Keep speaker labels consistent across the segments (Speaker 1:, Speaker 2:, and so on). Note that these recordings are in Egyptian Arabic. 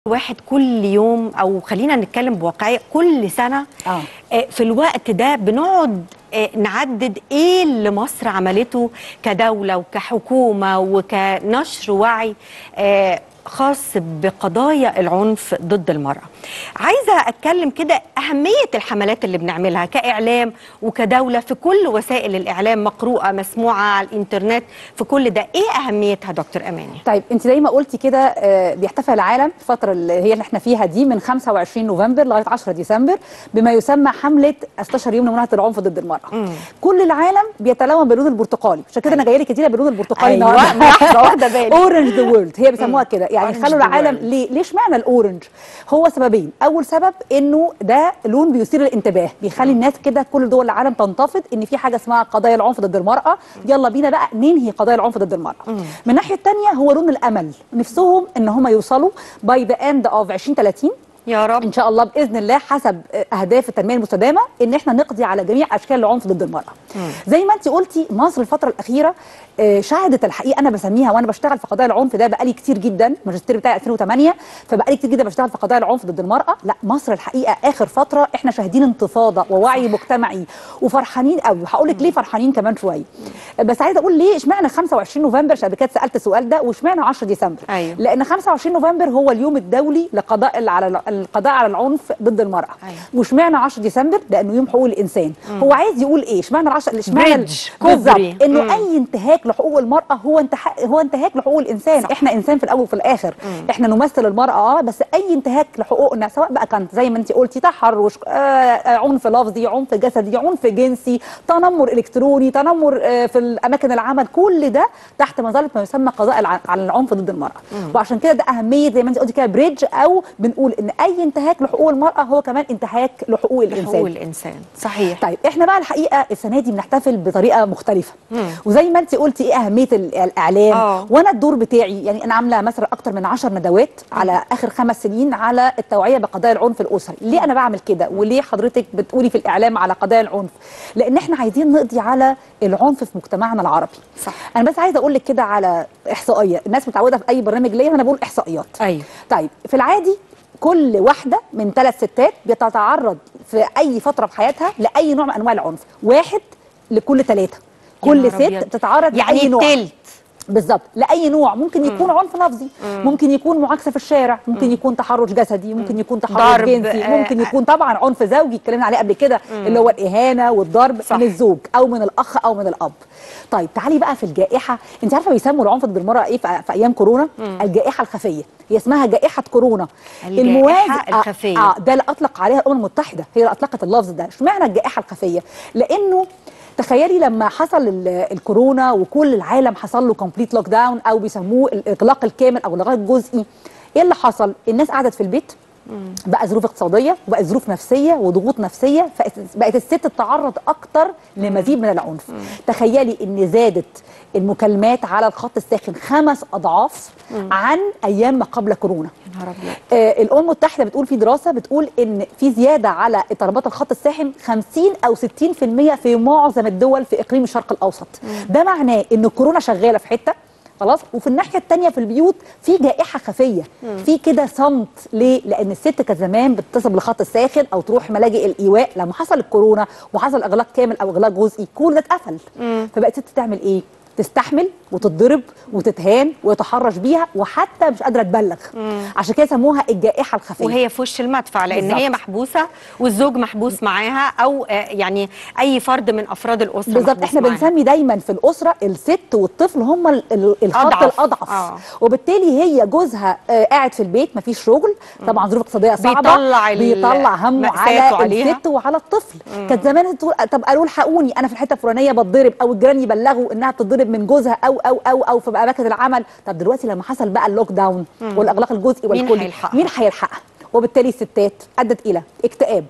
Speaker 1: واحد كل يوم او خلينا نتكلم بواقعيه كل سنه
Speaker 2: آه.
Speaker 1: آه، في الوقت ده بنقعد آه، نعدد ايه اللي مصر عملته كدوله وكحكومه وكنشر وعي آه، خاص بقضايا العنف ضد المرأة عايزة أتكلم كده أهمية الحملات اللي بنعملها كإعلام وكدولة في كل وسائل الإعلام مقروءة مسموعة على الإنترنت في كل ده إيه أهميتها دكتور أماني؟
Speaker 2: طيب انت زي ما قلتي كده آه، بيحتفل العالم الفتره اللي هي اللي احنا فيها دي من 25 نوفمبر لغايه 10 ديسمبر بما يسمى حمله 16 يوم لمناهضه العنف ضد المراه. كل العالم بيتلون باللون البرتقالي عشان كده انا جايه لك كتير باللون البرتقالي
Speaker 1: أيوة،
Speaker 2: النهارده
Speaker 1: لحظة واحدة بالي.
Speaker 2: اورنج ذا وورلد هي بيسموها كده يعني
Speaker 1: Orange
Speaker 2: خلوا
Speaker 1: the
Speaker 2: العالم
Speaker 1: world.
Speaker 2: ليه ليش معنى الاورنج هو سببين اول سبب انه ده لون بيثير الانتباه بيخلي الناس كده كل دول العالم تنتفض ان في حاجه اسمها قضايا العنف ضد المراه يلا بينا بقى ننهي قضايا العنف ضد المراه من الناحيه الثانيه هو لون الامل نفسهم ان هم يوصلوا باي ذا اند اوف 2030
Speaker 1: يا رب
Speaker 2: ان شاء الله باذن الله حسب اهداف التنميه المستدامه ان احنا نقضي على جميع اشكال العنف ضد المراه. زي ما انت قلتي مصر الفتره الاخيره آه، شهدت الحقيقه انا بسميها وانا بشتغل في قضايا العنف ده بقالي كتير جدا الماجستير بتاعي 2008 فبقالي كتير جدا بشتغل في قضايا العنف ضد المراه لا مصر الحقيقه اخر فتره احنا شاهدين انتفاضه ووعي مجتمعي وفرحانين قوي وهقول لك ليه فرحانين كمان شويه بس عايزه اقول ليه اشمعنى 25 نوفمبر عشان قبل كده سالت السؤال ده واشمعنى 10 ديسمبر
Speaker 1: أيوة.
Speaker 2: لان 25 نوفمبر هو اليوم الدولي لقضاء على القضاء على العنف ضد المراه
Speaker 1: أيوة.
Speaker 2: واشمعنى 10 ديسمبر لانه يوم حقوق الانسان هو عايز يقول ايه اشمعنى 10 اشمعنى ال-
Speaker 1: Bridge،
Speaker 2: بالظبط
Speaker 1: كوبري.
Speaker 2: انه
Speaker 1: مم.
Speaker 2: اي انتهاك لحقوق المراه هو انتهاك هو انتهاك لحقوق الانسان
Speaker 1: صح.
Speaker 2: احنا انسان في الاول وفي الاخر احنا نمثل المراه اه بس اي انتهاك لحقوقنا سواء بقى كانت زي ما انت قلتي تحرش آه آه، عنف لفظي عنف جسدي عنف جنسي تنمر الكتروني تنمر آه في الاماكن العمل كل ده تحت مظله ما يسمى قضاء الع- على العنف ضد المراه وعشان كده ده اهميه زي ما انت قلتي كده بريدج او بنقول ان اي انتهاك لحقوق المراه هو كمان انتهاك لحقوق الانسان
Speaker 1: حقوق الإنسان صحيح
Speaker 2: طيب احنا بقى الحقيقه السنه دي بنحتفل بطريقه مختلفه وزي ما انت قلتي ايه اهميه ال- الاعلام
Speaker 1: آه.
Speaker 2: وانا الدور بتاعي يعني انا عامله مثلا اكتر من 10 ندوات على اخر خمس سنين على التوعيه بقضايا العنف الاسري ليه انا بعمل كده وليه حضرتك بتقولي في الاعلام على قضايا العنف لان احنا عايزين نقضي على العنف في مجتمعنا العربي
Speaker 1: صح.
Speaker 2: انا بس عايزه اقول لك كده على احصائيه الناس متعوده في اي برنامج ليا انا بقول احصائيات
Speaker 1: أيوة.
Speaker 2: طيب في العادي كل واحده من ثلاث ستات بتتعرض في اي فتره في حياتها لاي نوع من انواع العنف واحد لكل ثلاثه كل
Speaker 1: نهار
Speaker 2: ست
Speaker 1: أبيض.
Speaker 2: بتتعرض
Speaker 1: يعني
Speaker 2: لاي نوع
Speaker 1: التلت
Speaker 2: بالظبط لاي نوع ممكن يكون عنف لفظي ممكن يكون معاكسه في الشارع ممكن يكون تحرش جسدي ممكن يكون تحرش
Speaker 1: ضرب،
Speaker 2: جنسي
Speaker 1: آه،
Speaker 2: ممكن يكون طبعا عنف زوجي اتكلمنا عليه قبل كده اللي هو الاهانه والضرب
Speaker 1: صح.
Speaker 2: من الزوج او من الاخ او من الاب طيب تعالي بقى في الجائحه انت عارفه بيسموا العنف ضد المراه ايه في في ايام كورونا الجائحه الخفيه هي اسمها جائحه كورونا
Speaker 1: الجائحة
Speaker 2: آه،
Speaker 1: الخفية.
Speaker 2: آه ده اللي اطلق عليها الامم المتحده هي اللي اطلقت اللفظ ده اشمعنى الجائحه الخفيه لانه تخيلي لما حصل ال- الكورونا وكل العالم حصل له كومبليت لوك داون او بيسموه الاغلاق الكامل او الاغلاق الجزئي ايه اللي حصل الناس قعدت في البيت بقى ظروف اقتصاديه وبقى ظروف نفسيه وضغوط نفسيه فبقت الست تتعرض اكتر لمزيد من العنف تخيلي ان زادت المكالمات على الخط الساخن خمس اضعاف عن ايام ما قبل كورونا
Speaker 1: نهار أبيض
Speaker 2: آه، الامم المتحده بتقول في دراسه بتقول ان في زياده على اضطرابات الخط الساخن 50 او 60% في معظم الدول في اقليم الشرق الاوسط ده معناه ان الكورونا شغاله في حته خلاص وفي الناحيه الثانيه في البيوت في جائحه خفيه في كده صمت ليه لان الست كانت زمان بتتصل بالخط الساخن او تروح ملاجئ الايواء لما حصل الكورونا وحصل اغلاق كامل او اغلاق جزئي كل ده اتقفل فبقت الست تعمل ايه تستحمل وتتضرب وتتهان ويتحرش بيها وحتى مش قادره تبلغ عشان كده سموها الجائحه الخفيه
Speaker 1: وهي في وش المدفع لان
Speaker 2: بالظبط.
Speaker 1: هي محبوسه والزوج محبوس معاها او آه، يعني اي فرد من افراد الاسره
Speaker 2: بالظبط
Speaker 1: محبوس
Speaker 2: احنا
Speaker 1: معاها.
Speaker 2: بنسمي دايما في الاسره الست والطفل هم ال- ال- الخط
Speaker 1: أضعف.
Speaker 2: الاضعف
Speaker 1: آه.
Speaker 2: وبالتالي هي جوزها آه، قاعد في البيت مفيش شغل طبعا ظروف اقتصاديه صعبه
Speaker 1: بيطلع ال-
Speaker 2: بيطلع همه
Speaker 1: مأساته
Speaker 2: على
Speaker 1: عليها.
Speaker 2: الست وعلى الطفل كانت زمان تقول طب قالوا الحقوني انا في الحته الفلانيه بتضرب او الجيران يبلغوا انها بتتضرب من جوزها او او او او في اماكن العمل طب دلوقتي لما حصل بقى اللوك داون والاغلاق الجزئي
Speaker 1: مين
Speaker 2: والكلي
Speaker 1: هيلحقها؟
Speaker 2: مين هيلحقها وبالتالي الستات ادت الى اكتئاب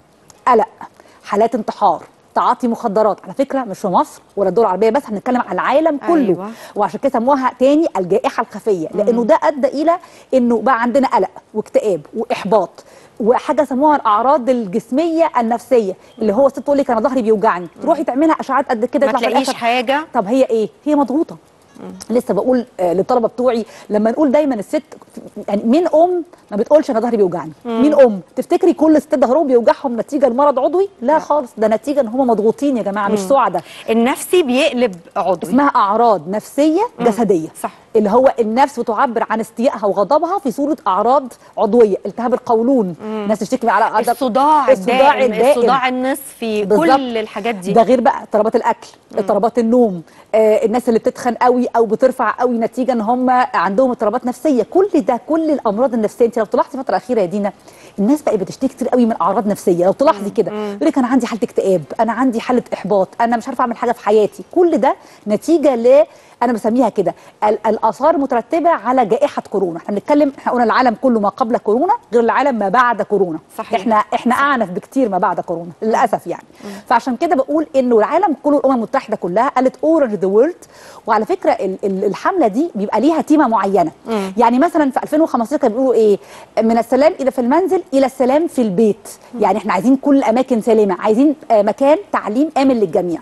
Speaker 2: قلق حالات انتحار تعاطي مخدرات على فكره مش في مصر ولا الدول العربيه بس هنتكلم على العالم كله
Speaker 1: أيوة.
Speaker 2: وعشان كده سموها تاني الجائحه الخفيه لانه ده ادى الى انه بقى عندنا قلق واكتئاب واحباط وحاجه سموها الاعراض الجسميه النفسيه اللي هو الست تقول لك انا ظهري بيوجعني تروحي تعملها اشعات قد كده
Speaker 1: ما
Speaker 2: يطلع في
Speaker 1: تلاقيش
Speaker 2: الآخر
Speaker 1: حاجه
Speaker 2: طب هي ايه هي مضغوطه لسه بقول آه للطلبه بتوعي لما نقول دايما الست يعني مين ام ما بتقولش انا ظهري بيوجعني مين ام تفتكري كل الستات ظهرهم بيوجعهم نتيجه لمرض عضوي لا خالص ده نتيجه ان هم مضغوطين يا جماعه مش سعداء
Speaker 1: النفسي بيقلب عضوي
Speaker 2: اسمها اعراض نفسيه جسديه
Speaker 1: صح.
Speaker 2: اللي هو النفس بتعبر عن استيائها وغضبها في صوره اعراض عضويه التهاب القولون ناس تشتكي من على
Speaker 1: الصداع
Speaker 2: الصداع
Speaker 1: الدائم
Speaker 2: الدائم
Speaker 1: الصداع النصفي
Speaker 2: بالظبط.
Speaker 1: كل الحاجات دي
Speaker 2: ده غير بقى اضطرابات الاكل اضطرابات النوم آه الناس اللي بتتخن قوي او بترفع قوي نتيجه ان هم عندهم اضطرابات نفسيه كل ده كل الامراض النفسيه انت لو تلاحظي الفتره الاخيره يا دينا الناس بقت بتشتكي كتير قوي من اعراض نفسيه لو تلاحظي كده يقول لك انا عندي حاله اكتئاب انا عندي حاله احباط انا مش عارفه اعمل حاجه في حياتي كل ده نتيجه ل انا بسميها كده ال- الاثار المترتبه على جائحه كورونا احنا بنتكلم احنا قلنا العالم كله ما قبل كورونا غير العالم ما بعد كورونا
Speaker 1: صحيح.
Speaker 2: احنا احنا اعنف بكتير ما بعد كورونا للاسف يعني فعشان كده بقول انه العالم كله الامم المتحده كلها قالت اورنج ذا وورلد وعلى فكره ال- ال- الحمله دي بيبقى ليها تيمه معينه يعني مثلا في 2015 كانوا بيقولوا ايه من السلام الى في المنزل الى السلام في البيت يعني احنا عايزين كل الاماكن سليمه عايزين آه، مكان تعليم امن للجميع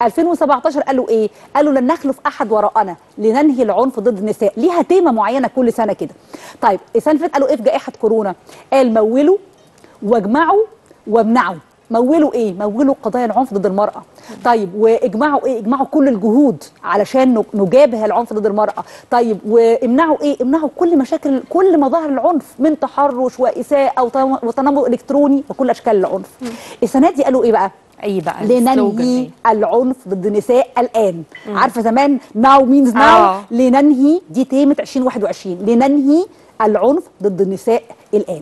Speaker 2: 2017 قالوا ايه قالوا لن نخلف احد وراءنا لننهي العنف ضد النساء ليها تيمه معينه كل سنه كده طيب السنه اللي فاتت قالوا ايه في جائحه كورونا قال مولوا واجمعوا وامنعوا مولوا ايه مولوا قضايا العنف ضد المراه طيب واجمعوا ايه اجمعوا كل الجهود علشان نج- نجابه العنف ضد المراه طيب وامنعوا ايه امنعوا كل مشاكل كل مظاهر العنف من تحرش واساءه وتم- وتنمر الكتروني وكل اشكال العنف السنه دي قالوا ايه بقى
Speaker 1: اي بقى السلوجان
Speaker 2: لننهي
Speaker 1: إيه؟
Speaker 2: العنف ضد النساء الان عارفه زمان ناو مينز ناو
Speaker 1: آه.
Speaker 2: لننهي دي تيمه 2021 لننهي العنف ضد النساء الان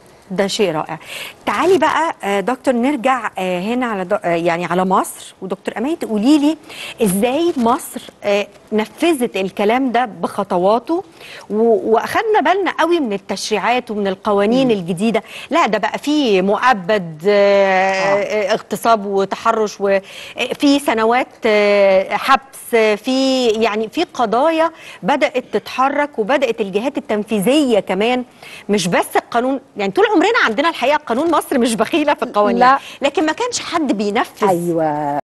Speaker 1: ده شيء رائع تعالي بقى آه، دكتور نرجع آه، هنا على دو- آه، يعني على مصر ودكتور اماني تقولي لي ازاي مصر آه، نفذت الكلام ده بخطواته و- واخدنا بالنا قوي من التشريعات ومن القوانين الجديده لا ده بقى في مؤبد آه، آه، اغتصاب وتحرش وفي سنوات آه، حبس آه، في يعني في قضايا بدات تتحرك وبدات الجهات التنفيذيه كمان مش بس القانون يعني طول عمرنا عندنا الحقيقه قانون مصر مش بخيله في القوانين
Speaker 2: لا.
Speaker 1: لكن ما كانش حد بينفذ
Speaker 2: ايوه